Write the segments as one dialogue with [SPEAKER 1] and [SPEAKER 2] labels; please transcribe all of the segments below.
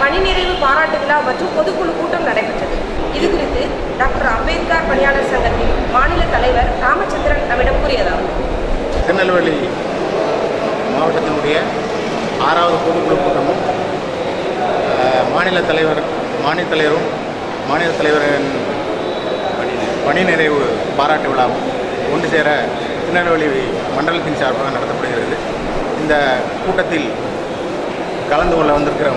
[SPEAKER 1] பணி நிறைவு பாராட்டு விழா மற்றும் பொதுக்குழு கூட்டம் நடைபெற்றது இது குறித்து டாக்டர் அம்பேத்கர் பணியாளர் சங்கத்தின் மாநில தலைவர் ராமச்சந்திரன் நம்மிடம் கூறியதாவது
[SPEAKER 2] திருநெல்வேலி மாவட்டத்தினுடைய ஆறாவது பொதுக்குழு கூட்டமும் அஹ், மாநில தலைவர் மாநில தலைவரும் மாநில தலைவரின் பணி நிறைவு பாராட்டு விழாவும் ஒன்று சேர திருநெல்வேலி மண்டலத்தின் சார்பாக நடத்தப்படுகிறது இந்த கூட்டத்தில் கலந்து கொள்ள வந்திருக்கிற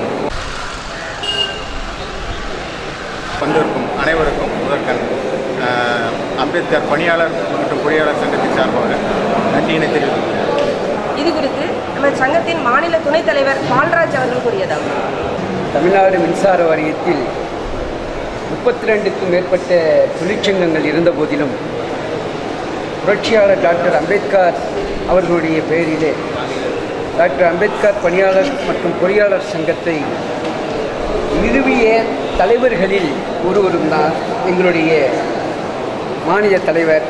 [SPEAKER 2] வந்திருக்கும் அனைவருக்கும் முதற்கண் அஹ், அம்பேத்கர் பணியாளர் மற்றும் பொறியாளர் சங்கத்தின் சார்பாக நன்றியினை தெரிவித்துக்
[SPEAKER 1] இது குறித்து நம்ம சங்கத்தின் மாநில துணைத் தலைவர் பால்ராஜ் அவர்கள் கூறியதாவது
[SPEAKER 3] தமிழ்நாடு மின்சார வாரியத்தில் முப்பத்தி ரெண்டுக்கும் மேற்பட்ட தொழிற்சங்கங்கள் இருந்த போதிலும் புரட்சியாளர் டாக்டர் அம்பேத்கர் அவர்களுடைய பெயரிலே டாக்டர் அம்பேத்கர் பணியாளர் மற்றும் பொறியாளர் சங்கத்தை நிறுவிய தலைவர்களில் ஒருவரும் தான் எங்களுடைய மாநில தலைவர்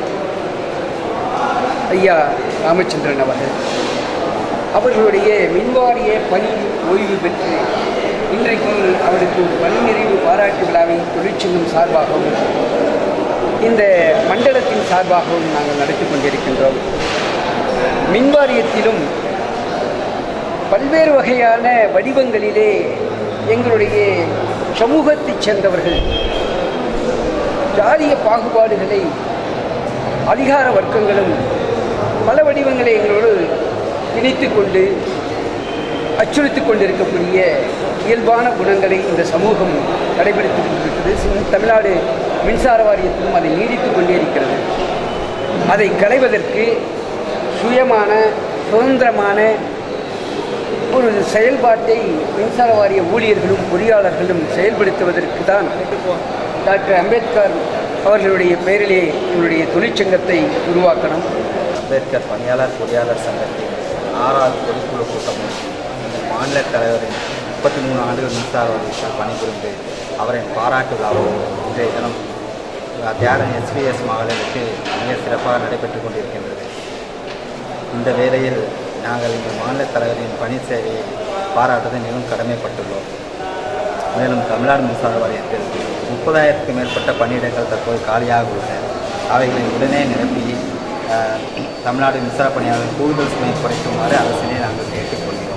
[SPEAKER 3] ஐயா ராமச்சந்திரன் அவர்கள் அவர்களுடைய மின்வாரிய பணி ஓய்வு பெற்று இன்றைக்கு அவருக்கு ஒரு பணி நிறைவு பாராட்டு விழாவை தொழிற்சங்கம் சார்பாகவும் இந்த மண்டலத்தின் சார்பாகவும் நாங்கள் நடத்தி கொண்டிருக்கின்றோம் மின்வாரியத்திலும் பல்வேறு வகையான வடிவங்களிலே எங்களுடைய சமூகத்தைச் சேர்ந்தவர்கள் ஜாதிய பாகுபாடுகளை அதிகார வர்க்கங்களும் பல வடிவங்களை எங்களோடு இணைத்து கொண்டு அச்சுறுத்திக் கொண்டிருக்கக்கூடிய இயல்பான குணங்களை இந்த சமூகம் கடைபிடித்துக் கொண்டிருக்கிறது சி- தமிழ்நாடு மின்சார வாரியத்திலும் அதை நீடித்துக் கொண்டே இருக்கிறது அதை களைவதற்கு சுயமான சுதந்திரமான ஒரு செயல்பாட்டை மின்சார வாரிய ஊழியர்களும் பொறியாளர்களும் செயல்படுத்துவதற்கு தான் டாக்டர் அம்பேத்கர் அவர்களுடைய பெயரிலே எங்களுடைய தொழிற்சங்கத்தை உருவாக்கணும்
[SPEAKER 4] அம்பேத்கர் பணியாளர் பொறியாளர் சங்கத்தின் ஆறாவது பொதுக்குழு கூட்டமும் எங்கள் மாநில தலைவரின் முப்பத்தி மூணு ஆண்டுகள் மின்சார வாரியத்தில் பணிபுரிந்து அவரின் பாராட்டு விழாவும் இன்றைய தினம் தியாகன் எஸ்பிஎஸ் மகளிருக்கு மிக சிறப்பாக நடைபெற்றுக் கொண்டிருக்கின்றது இந்த வேளையில் நாங்கள் எங்கள் மாநில தலைவரின் பணி சேவையை பாராட்டுவதை மிகவும் கடமைப்பட்டுள்ளோம் மேலும் தமிழ்நாடு மின்சார வாரியத்தில் முப்பதாயிரத்துக்கும் மேற்பட்ட பணியிடங்கள் தற்போது காலியாக உள்ளன அவைகளை உடனே நிரப்பி அஹ், தமிழ்நாடு மின்சார பணியாளர் கூடுதல் சுமையை குறைக்குமாறு அரசினை நாங்கள் கேட்டுக்கொள்கிறோம்